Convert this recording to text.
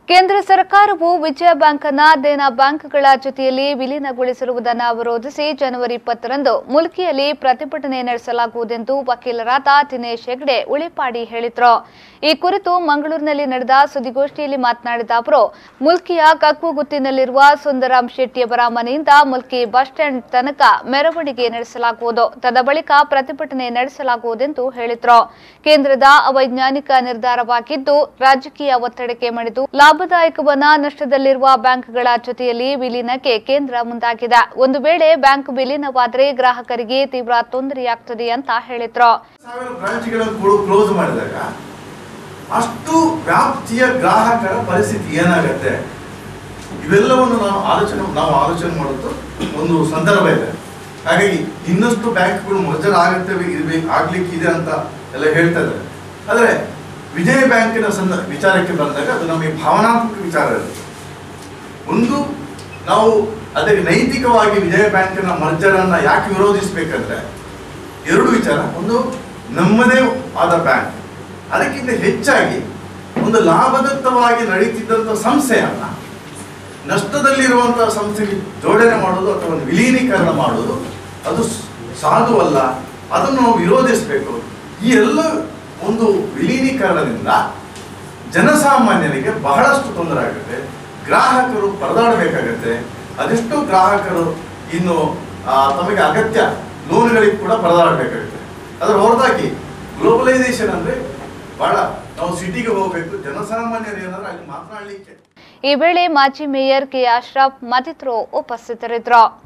ಕೇಂದ್ರ ಸರ್ಕಾರವು ವಿಜಯ ಬ್ಯಾಂಕ್ ಅನ್ನ ದೇನಾ ಬ್ಯಾಂಕ್ಗಳ ಜೊತೆಯಲ್ಲಿ ವಿಲೀನಗೊಳಿಸಿರುವುದನ್ನು ವಿರೋಧಿಸಿ ಜನವರಿ ಇಪ್ಪತ್ತರಂದು ಮುಲ್ಕಿಯಲ್ಲಿ ಪ್ರತಿಭಟನೆ ನಡೆಸಲಾಗುವುದೆಂದು ವಕೀಲರಾದ ದಿನೇಶ್ ಹೆಗ್ಡೆ ಉಳಿಪಾಡಿ ಹೇಳಿದ್ರು ಈ ಕುರಿತು ಮಂಗಳೂರಿನಲ್ಲಿ ನಡೆದ ಸುದ್ದಿಗೋಷ್ಠಿಯಲ್ಲಿ ಮಾತನಾಡಿದ ಅವರು ಮುಲ್ಕಿಯ ಕಕ್ಕುಗುತ್ತಿನಲ್ಲಿರುವ ಸುಂದರಾಮ್ ಶೆಟ್ಟಿಯವರ ಮನೆಯಿಂದ ಮುಲ್ಕಿ ಬಸ್ ಸ್ಟ್ಯಾಂಡ್ ತನಕ ಮೆರವಣಿಗೆ ನಡೆಸಲಾಗುವುದು ತದಬಳಿಕ ಪ್ರತಿಭಟನೆ ನಡೆಸಲಾಗುವುದೆಂದು ಹೇಳಿದ್ರು ಕೇಂದ್ರದ ಅವೈಜ್ಞಾನಿಕ ನಿರ್ಧಾರವಾಗಿದ್ದು ರಾಜಕೀಯ ಒತ್ತಡಕ್ಕೆ ಮಣಿದು ಲಾಭದಾಯಕವನ್ನ ನಷ್ಟದಲ್ಲಿರುವ ಬ್ಯಾಂಕ್ಗಳ ಜೊತೆಯಲ್ಲಿ ವಿಲೀನಕ್ಕೆ ಕೇಂದ್ರ ಮುಂದಾಗಿದೆ ಒಂದು ವೇಳೆ ಬ್ಯಾಂಕ್ ವಿಲೀನವಾದರೆ ಗ್ರಾಹಕರಿಗೆ ತೀವ್ರ ತೊಂದರೆಯಾಗ್ತದೆ ಅಂತ ಹೇಳಿದ್ರು ಸಾವಿರ ಬ್ರಾಂಚ್ಗಳನ್ನು ಕ್ಲೋಸ್ ಮಾಡಿದಾಗ ಅಷ್ಟು ವ್ಯಾಪ್ತಿಯ ಗ್ರಾಹಕರ ಪರಿಸ್ಥಿತಿ ಏನಾಗತ್ತೆ ಇವೆಲ್ಲವನ್ನು ನಾವು ಆಲೋಚನೆ ನಾವು ಆಲೋಚನೆ ಮಾಡೋದು ಒಂದು ಸಂದರ್ಭ ಇದೆ ಹಾಗಾಗಿ ಇನ್ನಷ್ಟು ಬ್ಯಾಂಕ್ಗಳು ಮರ್ಜರ್ ಆಗುತ್ತವೆ ಇರ್ಬೇಕು ಆಗ್ಲಿಕ್ಕಿದೆ ಅಂತ ಎಲ್ಲ ಹೇಳ್ತಾ ಇದ್ದಾರೆ ಆದರೆ ವಿಜಯ ಬ್ಯಾಂಕಿನ ಸಂದ ವಿಚಾರಕ್ಕೆ ಬಂದಾಗ ಅದು ನಮಗೆ ಭಾವನಾತ್ಮಕ ವಿಚಾರ ಇರುತ್ತೆ ಒಂದು ನಾವು ಅದಕ್ಕೆ ನೈತಿಕವಾಗಿ ವಿಜಯ ಬ್ಯಾಂಕಿನ ಮರ್ಜರನ್ನ ಯಾಕೆ ವಿರೋಧಿಸಬೇಕಂದ್ರೆ ಎರಡು ವಿಚಾರ ಒಂದು ನಮ್ಮದೇ ಆದ ಬ್ಯಾಂಕ್ ಅದಕ್ಕಿಂತ ಹೆಚ್ಚಾಗಿ ಒಂದು ಲಾಭದತ್ತವಾಗಿ ನಡೀತಿದ್ದಂಥ ಸಂಸ್ಥೆಯನ್ನ ನಷ್ಟದಲ್ಲಿರುವಂತಹ ಸಂಸ್ಥೆಗೆ ಜೋಡಣೆ ಮಾಡೋದು ಅಥವಾ ಒಂದು ವಿಲೀನೀಕರಣ ಮಾಡೋದು ಅದು ಸ್- ಸಾಧುವಲ್ಲ ಅದನ್ನು ನಾವು ವಿರೋಧಿಸಬೇಕು ಈ ಎಲ್ಲ ಒಂದು ವಿಲೀನೀಕರಣದಿಂದ ಜನಸಾಮಾನ್ಯರಿಗೆ ಬಹಳಷ್ಟು ತೊಂದರೆ ಆಗುತ್ತೆ ಗ್ರಾಹಕರು ಪರದಾಡಬೇಕಾಗತ್ತೆ ಅದೆಷ್ಟೋ ಗ್ರಾಹಕರು ಇನ್ನು ಆ, ತಮಗೆ ಅಗತ್ಯ ಲೋನ್ಗಳಿಗೆ ಕೂಡ ಪರದಾಡಬೇಕಾಗುತ್ತೆ ಅದರ ಹೊರತಾಗಿ ಗ್ಲೋಬಲೈಸೇಷನ್ ಅಂದ್ರೆ ಬಹಳ ನಾವು ಸಿಟಿಗೆ ಹೋಗ್ಬೇಕು ಜನಸಾಮಾನ್ಯರು ಏನಾದ್ರೆ ಅಲ್ಲಿ ಮಾತನಾಡಲಿಕ್ಕೆ ಈ ವೇಳೆ ಮಾಜಿ ಮೇಯರ್ ಕೆ ಅಶ್ರಫ್ ಮತ್ತಿತರರು ಉಪಸ್ಥಿತರಿದ್ದರು